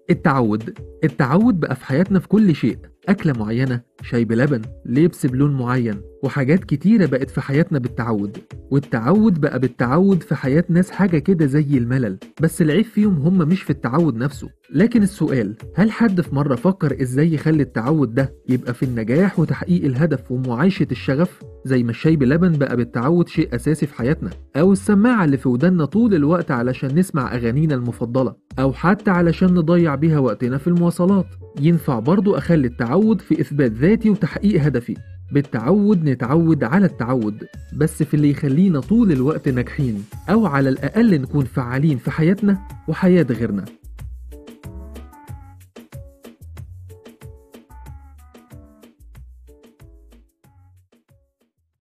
التعود التعود بقى في حياتنا في كل شيء أكلة معينة شاي بلبن لبس بلون معين وحاجات كتيرة بقت في حياتنا بالتعود والتعود بقى بالتعود في حياة ناس حاجة كده زي الملل بس العيب فيهم هم مش في التعود نفسه لكن السؤال هل حد في مرة فكر ازاي يخلي التعود ده يبقى في النجاح وتحقيق الهدف ومعايشة الشغف زي ما الشاي بلبن بقى بالتعود شيء أساسي في حياتنا أو السماعة اللي في ودنا طول الوقت علشان نسمع أغانينا المفضلة أو حتى علشان نضيع بيها وقتنا في المواصلات ينفع برضو أخلي التعود في إثبات ذاتي وتحقيق هدفي بالتعود نتعود على التعود بس في اللي يخلينا طول الوقت ناجحين أو على الأقل نكون فعالين في حياتنا وحياة غيرنا